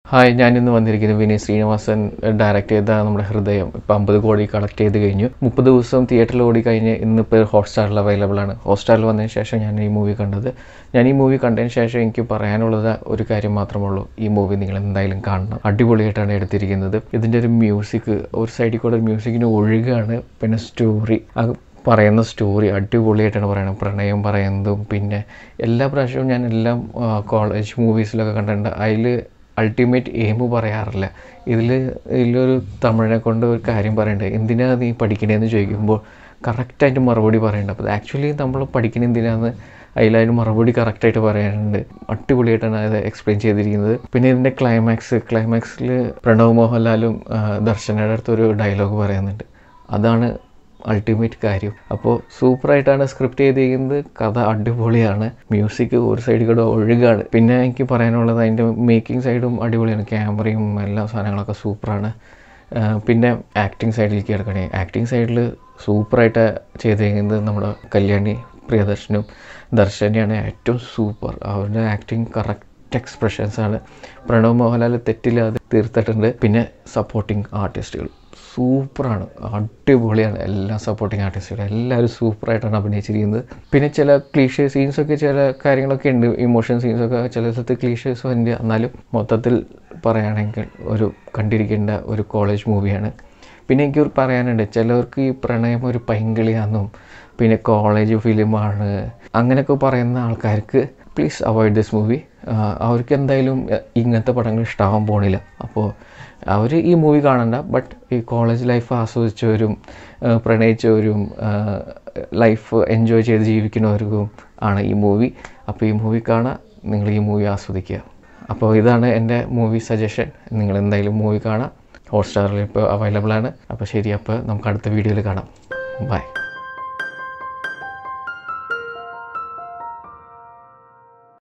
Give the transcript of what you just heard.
hi ഞാൻ ഇന്ന് വന്നിരിക്കുന്നത് വിനീത് ശ്രീനിവാസൻ ഡയറക്റ്റ് ചെയ്ത നമ്മുടെ ഹൃദയം ഇപ്പം അമ്പത് കോടി കളക്ട് ചെയ്ത് കഴിഞ്ഞു മുപ്പത് ദിവസം തിയേറ്ററിൽ ഓടി കഴിഞ്ഞ് ഇന്നിപ്പോൾ ഹോട്ട്സ്റ്റാറിൽ അവൈലബിൾ ആണ് ഹോട്ട്സ്റ്റാറിൽ വന്നതിന് ശേഷം ഞാൻ ഈ മൂവി കണ്ടത് ഞാൻ ഈ മൂവി കണ്ടതിന് ശേഷം എനിക്ക് പറയാനുള്ളത് ഒരു കാര്യം മാത്രമേ ഉള്ളൂ ഈ മൂവി നിങ്ങൾ എന്തായാലും കാണണം അടിപൊളിയായിട്ടാണ് എടുത്തിരിക്കുന്നത് ഇതിൻ്റെ ഒരു മ്യൂസിക് ഒരു സൈഡിൽ കൂടെ ഒരു മ്യൂസിക്കിന് ഒഴുകാണ് പിന്നെ സ്റ്റോറി പറയുന്ന സ്റ്റോറി അടിപൊളിയായിട്ടാണ് പറയുന്നത് പ്രണയം പറയുന്നതും പിന്നെ എല്ലാ പ്രാവശ്യവും ഞാൻ എല്ലാം കോളേജ് മൂവീസിലൊക്കെ കണ്ടിട്ടുണ്ട് അതിൽ അൾട്ടിമേറ്റ് എയിം പറയാറില്ല ഇതിൽ ഇതിലൊരു തമിഴിനെ കൊണ്ട് ഒരു കാര്യം പറയുന്നുണ്ട് എന്തിനാ നീ പഠിക്കണേന്ന് ചോദിക്കുമ്പോൾ കറക്റ്റായിട്ട് മറുപടി പറയുന്നുണ്ട് അപ്പോൾ ആക്ച്വലി നമ്മൾ പഠിക്കണ എന്തിനാന്ന് അതിലതിന് മറുപടി കറക്റ്റായിട്ട് പറയാനുണ്ട് അടിപൊളിയായിട്ടാണ് അത് എക്സ്പ്ലെയിൻ ചെയ്തിരിക്കുന്നത് പിന്നെ ഇതിൻ്റെ ക്ലൈമാക്സ് ക്ലൈമാക്സിൽ പ്രണവ് മോഹൻലാലും ആ, ദർശനയുടെ അടുത്തൊരു ഡയലോഗ് പറയുന്നുണ്ട് അതാണ് അൾട്ടിമേറ്റ് കാര്യം അപ്പോൾ സൂപ്പറായിട്ടാണ് സ്ക്രിപ്റ്റ് ചെയ്തിരിക്കുന്നത് കഥ അടിപൊളിയാണ് മ്യൂസിക് ഒരു സൈഡിൽ കൂടെ ഒഴുകാണ് പിന്നെ എനിക്ക് പറയാനുള്ളത് അതിൻ്റെ മേക്കിംഗ് സൈഡും അടിപൊളിയാണ് ക്യാമറയും എല്ലാ സാധനങ്ങളൊക്കെ സൂപ്പറാണ് പിന്നെ ആക്ടിങ് സൈഡിലേക്ക് കിടക്കണേ ആക്ടിങ് സൈഡിൽ സൂപ്പറായിട്ട് ചെയ്തിരിക്കുന്നത് നമ്മുടെ കല്യാണി പ്രിയദർശനും ദർശനെയാണ് ഏറ്റവും സൂപ്പർ അവരുടെ ആക്ടിങ് കറക്റ്റ് എക്സ്പ്രഷൻസ് ആണ് പ്രണവ് മോഹൻലാൽ തെറ്റില്ലാതെ തീർത്തിട്ടുണ്ട് പിന്നെ സപ്പോർട്ടിങ് ആർട്ടിസ്റ്റുകൾ സൂപ്പറാണ് അടിപൊളിയാണ് എല്ലാ സപ്പോർട്ടിങ് ആർട്ടിസ്റ്റുകളും എല്ലാവരും സൂപ്പറായിട്ടാണ് അഭിനയിച്ചിരിക്കുന്നത് പിന്നെ ചില ക്ലീഷേ സീൻസൊക്കെ ചില കാര്യങ്ങളൊക്കെ ഉണ്ട് ഇമോഷൻ സീൻസൊക്കെ ചില സ്ഥലത്ത് ക്ലീഷേഴ്സ് ഉണ്ട് എന്നാലും മൊത്തത്തിൽ പറയുകയാണെങ്കിൽ ഒരു കണ്ടിരിക്കേണ്ട ഒരു കോളേജ് മൂവിയാണ് പിന്നെ എനിക്ക് ഒരു പറയാനുണ്ട് ചിലവർക്ക് ഈ പ്രണയം ഒരു പൈങ്കിളിയാണെന്നും പിന്നെ കോളേജ് ഫിലിമാണ് അങ്ങനെയൊക്കെ പറയുന്ന ആൾക്കാർക്ക് പ്ലീസ് അവോയ്ഡ് ദിസ് മൂവി അവർക്ക് എന്തായാലും അഹ് ഇങ്ങനത്തെ പടങ്ങൾ ഇഷ്ടമാവാൻ പോണില്ല അപ്പോൾ അവർ ഈ മൂവി കാണണ്ട ബട്ട് ഈ കോളേജ് ലൈഫ് ആസ്വദിച്ചവരും ആഹ് പ്രണയിച്ചവരും ലൈഫ് എൻജോയ് ചെയ്ത് ജീവിക്കുന്നവർക്കും ആണ് ഈ മൂവി അപ്പോൾ ഈ മൂവി കാണാൻ നിങ്ങൾ ഈ മൂവി ആസ്വദിക്കുക അപ്പോൾ ഇതാണ് എൻ്റെ മൂവി സജഷൻ നിങ്ങൾ എന്തായാലും മൂവി കാണാം ഹോട്ട്സ്റ്റാറിൽ ഇപ്പോൾ അവൈലബിൾ ആണ് അപ്പോൾ ശരി അപ്പോൾ നമുക്ക് അടുത്ത വീഡിയോയിൽ കാണാം ബൈ